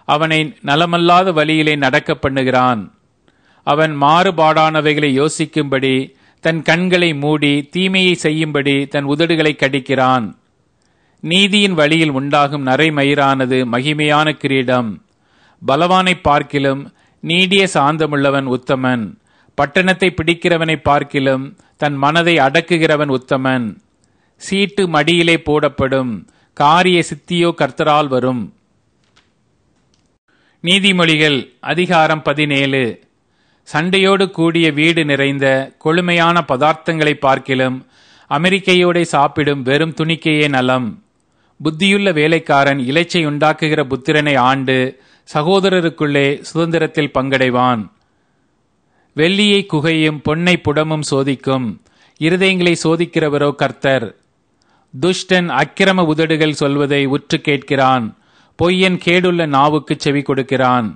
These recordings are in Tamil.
அவனை நலமல்லாத வழியிலே நடக்க பண்ணுகிறான் அவன் மாறுபாடானவைகளை யோசிக்கும்படி தன் கண்களை மூடி தீமையை செய்யும்படி தன் உதடுகளை கடிக்கிறான் நீதியின் வழியில் உண்டாகும் நரைமயிரானது மகிமையான கிரீடம் பலவானை பார்க்கிலும் நீடிய சாந்தமுள்ளவன் உத்தமன் பட்டணத்தை பிடிக்கிறவனை பார்க்கிலும் தன் மனதை அடக்குகிறவன் உத்தமன் சீட்டு மடியிலே போடப்படும் காரிய சித்தியோ கர்த்தரால் வரும் நீதிமொழிகள் அதிகாரம் பதினேழு சண்டையோடு கூடிய வீடு நிறைந்த கொழுமையான பதார்த்தங்களை பார்க்கிலும் அமெரிக்கையோடே சாப்பிடும் வெறும் துணிக்கையே நலம் புத்தியுள்ள வேலைக்காரன் இலைச்சை உண்டாக்குகிற புத்திரனை ஆண்டு சகோதரருக்குள்ளே சுதந்திரத்தில் பங்கடைவான் வெள்ளியை குகையும் பொன்னை புடமும் சோதிக்கும் இருதயங்களை சோதிக்கிறவரோ கர்த்தர் துஷ்டன் அக்கிரம உதடுகள் சொல்வதை உற்று கேட்கிறான் பொய்யன் கேடுள்ள நாவுக்கு செவி கொடுக்கிறான்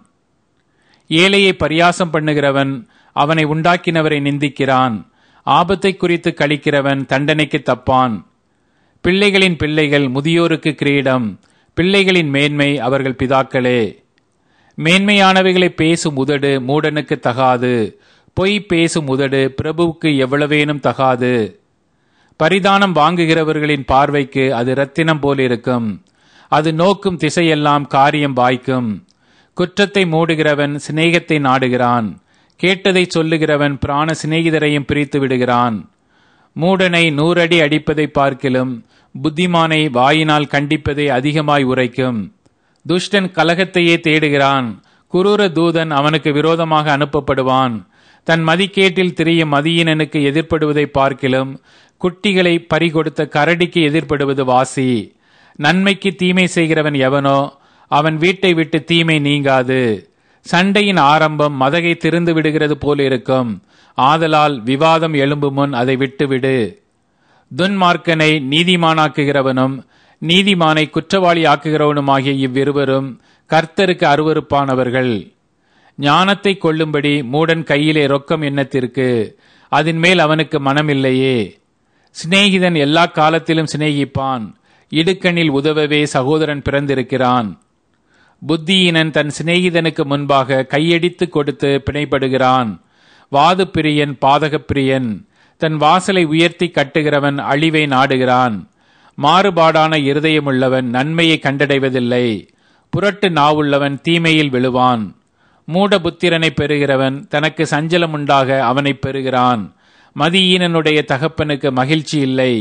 ஏழையை பரியாசம் பண்ணுகிறவன் அவனை உண்டாக்கினவரை நிந்திக்கிறான் ஆபத்தை குறித்து கழிக்கிறவன் தண்டனைக்கு தப்பான் பிள்ளைகளின் பிள்ளைகள் முதியோருக்கு கிரீடம் பிள்ளைகளின் மேன்மை அவர்கள் பிதாக்களே மேன்மையானவைகளை பேசும் உதடு மூடனுக்கு தகாது பொய் பேசும் உதடு பிரபுவுக்கு எவ்வளவேனும் தகாது பரிதானம் வாங்குகிறவர்களின் பார்வைக்கு அது இரத்தினம் போல் இருக்கும் அது நோக்கும் திசையெல்லாம் காரியம் வாய்க்கும் குற்றத்தை மூடுகிறவன் சிநேகத்தை நாடுகிறான் கேட்டதை சொல்லுகிறவன் பிராண சிநேகிதரையும் பிரித்து விடுகிறான் மூடனை நூறடி அடிப்பதை பார்க்கிலும் புத்திமானை வாயினால் கண்டிப்பதை அதிகமாய் உரைக்கும் துஷ்டன் கலகத்தையே தேடுகிறான் குரூர தூதன் அவனுக்கு விரோதமாக அனுப்பப்படுவான் தன் மதிக்கேட்டில் திரியும் மதியினனுக்கு எதிர்ப்படுவதை பார்க்கிலும் குட்டிகளை பறிகொடுத்த கரடிக்கு எதிர்ப்படுவது வாசி நன்மைக்கு தீமை செய்கிறவன் எவனோ அவன் வீட்டை விட்டு தீமை நீங்காது சண்டையின் ஆரம்பம் மதகை திறந்து விடுகிறது போல் இருக்கும் ஆதலால் விவாதம் எழும்பு முன் அதை விட்டுவிடு துன்மார்க்கனை நீதிமானாக்குகிறவனும் நீதிமானை குற்றவாளி ஆக்குகிறவனுமாகிய இவ்விருவரும் கர்த்தருக்கு அருவறுப்பானவர்கள் ஞானத்தை கொள்ளும்படி மூடன் கையிலே ரொக்கம் எண்ணத்திற்கு அதன் மேல் அவனுக்கு மனமில்லையே சிநேகிதன் எல்லா காலத்திலும் சிநேகிப்பான் இடுக்கணில் உதவவே சகோதரன் பிறந்திருக்கிறான் புத்தியினன் தன் சிநேகிதனுக்கு முன்பாக கையடித்து கொடுத்து பிணைப்படுகிறான் வாது பிரியன் பாதகப் பிரியன் தன் வாசலை உயர்த்தி கட்டுகிறவன் அழிவை நாடுகிறான் மாறுபாடான இருதயமுள்ளவன் நன்மையை கண்டடைவதில்லை புரட்டு நாவுள்ளவன் தீமையில் விழுவான் மூட புத்திரனை பெறுகிறவன் தனக்கு சஞ்சலம் உண்டாக அவனை பெறுகிறான் மதியீனனுடைய தகப்பனுக்கு மகிழ்ச்சி இல்லை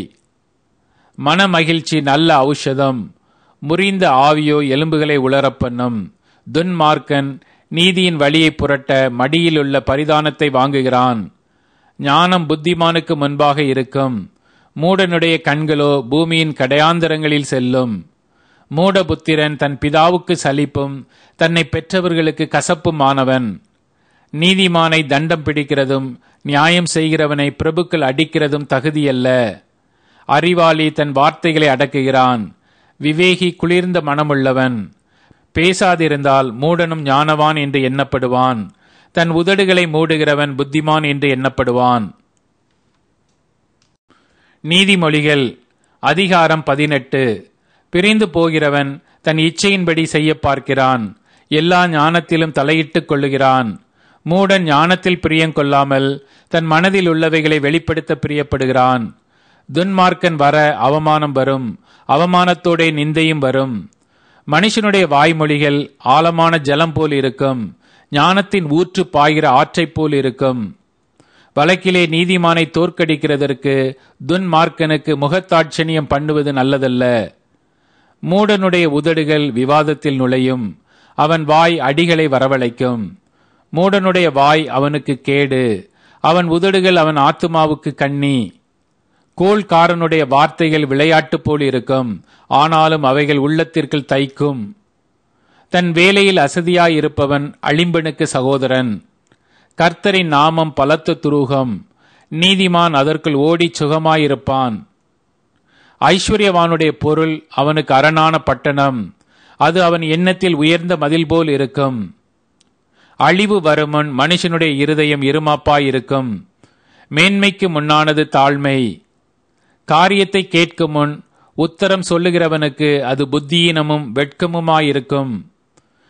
மன மகிழ்ச்சி நல்ல ஔஷதம் முறிந்த ஆவியோ எலும்புகளை உளரப்பண்ணும் துன்மார்க்கன் நீதியின் வழியை புரட்ட மடியிலுள்ள பரிதானத்தை வாங்குகிறான் ஞானம் புத்திமானுக்கு முன்பாக இருக்கும் மூடனுடைய கண்களோ பூமியின் கடையாந்தரங்களில் செல்லும் மூடபுத்திரன் தன் பிதாவுக்கு சலிப்பும் தன்னை பெற்றவர்களுக்கு கசப்புமானவன் நீதிமானை தண்டம் பிடிக்கிறதும் நியாயம் செய்கிறவனை பிரபுக்கள் அடிக்கிறதும் தகுதியல்ல அறிவாளி தன் வார்த்தைகளை அடக்குகிறான் விவேகி குளிர்ந்த மனமுள்ளவன் பேசாதிருந்தால் மூடனும் ஞானவான் என்று எண்ணப்படுவான் தன் உதடுகளை மூடுகிறவன் புத்திமான் என்று எண்ணப்படுவான் நீதிமொழிகள் அதிகாரம் பதினெட்டு பிரிந்து போகிறவன் தன் இச்சையின்படி செய்ய பார்க்கிறான் எல்லா ஞானத்திலும் தலையிட்டுக் கொள்ளுகிறான் மூடன் ஞானத்தில் பிரியங்கொள்ளாமல் தன் மனதில் உள்ளவைகளை வெளிப்படுத்த பிரியப்படுகிறான் துன்மார்க்கன் வர அவமானம் வரும் அவமானத்தோட நிந்தையும் வரும் மனுஷனுடைய வாய்மொழிகள் ஆழமான ஜலம் போல் இருக்கும் ஞானத்தின் ஊற்று பாய்கிற ஆற்றைப் போல் இருக்கும் வழக்கிலே நீதிமானை தோற்கடிக்கிறதற்கு துன்மார்க்கனுக்கு முகத்தாட்சணியம் பண்ணுவது நல்லதல்ல மூடனுடைய உதடுகள் விவாதத்தில் நுழையும் அவன் வாய் அடிகளை வரவழைக்கும் மூடனுடைய வாய் அவனுக்கு கேடு அவன் உதடுகள் அவன் ஆத்துமாவுக்கு கண்ணி கோள்காரனுடைய வார்த்தைகள் விளையாட்டு போல் இருக்கும் ஆனாலும் அவைகள் உள்ளத்திற்குள் தைக்கும் தன் வேலையில் அசதியாயிருப்பவன் அழிம்பனுக்கு சகோதரன் கர்த்தரின் நாமம் பலத்த துருகம் நீதிமான் அதற்குள் ஓடி சுகமாயிருப்பான் ஐஸ்வர்யவானுடைய பொருள் அவனுக்கு அரணான பட்டணம் அது அவன் எண்ணத்தில் உயர்ந்த மதில் போல் இருக்கும் அழிவு வருமுன் மனுஷனுடைய இருதயம் இருமாப்பாயிருக்கும் மேன்மைக்கு முன்னானது தாழ்மை காரியத்தை கேட்கும் முன் உத்தரம் சொல்லுகிறவனுக்கு அது புத்தியீனமும் வெட்கமுமாயிருக்கும்